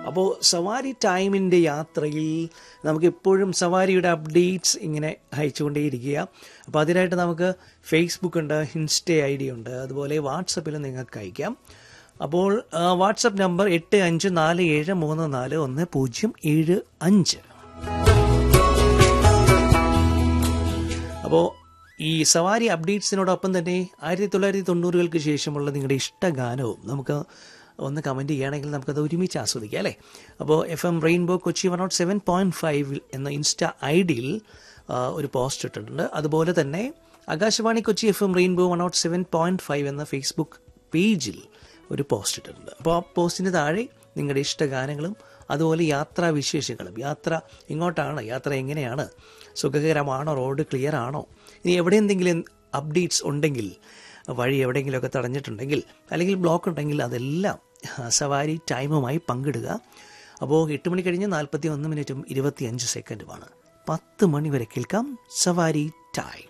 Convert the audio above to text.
അപ്പോൾ സവാരി ടൈമിൻ്റെ യാത്രയിൽ നമുക്ക് എപ്പോഴും സവാരിയുടെ അപ്ഡേറ്റ്സ് ഇങ്ങനെ അയച്ചുകൊണ്ടേയിരിക്കുക അപ്പോൾ അതിനായിട്ട് നമുക്ക് ഫേസ്ബുക്ക് ഉണ്ട് ഇൻസ്റ്റ ഐ ഡി ഉണ്ട് അതുപോലെ വാട്സപ്പിൽ നിങ്ങൾക്ക് അയക്കാം അപ്പോൾ ആ, വാട്സപ്പ് നമ്പർ എട്ട് അഞ്ച് നാല് ഏഴ് മൂന്ന് നാല് ഒന്ന് പൂജ്യം ഏഴ് അഞ്ച് അപ്പോൾ ഈ സവാരി അപ്ഡേറ്റ്സിനോടൊപ്പം തന്നെ ആയിരത്തി തൊള്ളായിരത്തി തൊണ്ണൂറുകൾക്ക് ശേഷമുള്ള നിങ്ങളുടെ ഇഷ്ട ഗാനവും നമുക്ക് ഒന്ന് കമൻറ്റ് ചെയ്യുകയാണെങ്കിൽ നമുക്കത് ഒരുമിച്ച് ആസ്വദിക്കാം അല്ലേ അപ്പോൾ F M rainbow Kochi one naught seven point five എന്ന ഇൻസ്റ്റ ഐ ഡിയിൽ ഒരു പോസ്റ്റ് ഇട്ടിട്ടുണ്ട് അതുപോലെ തന്നെ Akashvani Kochi F M rainbow one naught seven point five എന്ന ഫേസ്ബുക്ക് പേജിൽ ഒരു പോസ്റ്റ് ഇട്ടിട്ടുണ്ട് അപ്പോൾ ആ പോസ്റ്റിന് താഴെ നിങ്ങളുടെ ഇഷ്ട ഗാനങ്ങളും അതുപോലെ യാത്രാ വിശേഷങ്ങളും യാത്ര ഇങ്ങോട്ടാണ് യാത്ര എങ്ങനെയാണ് സുഖകരമാണോ റോഡ് ക്ലിയർ ആണോ ഇനി എവിടെ എന്തെങ്കിലും അപ്ഡേറ്റ്സ് ഉണ്ടെങ്കിൽ വഴി എവിടെയെങ്കിലുമൊക്കെ തടഞ്ഞിട്ടുണ്ടെങ്കിൽ അല്ലെങ്കിൽ ബ്ലോക്ക് ഉണ്ടെങ്കിൽ അതെല്ലാം സവാരി ടൈമുമായി പങ്കിടുക അപ്പോൾ എട്ട് മണി കഴിഞ്ഞ് നാൽപ്പത്തി ഒന്ന് മിനിറ്റും ഇരുപത്തി അഞ്ച് സെക്കൻഡുമാണ് പത്ത് മണി വരെ കേൾക്കാം സവാരി ടൈം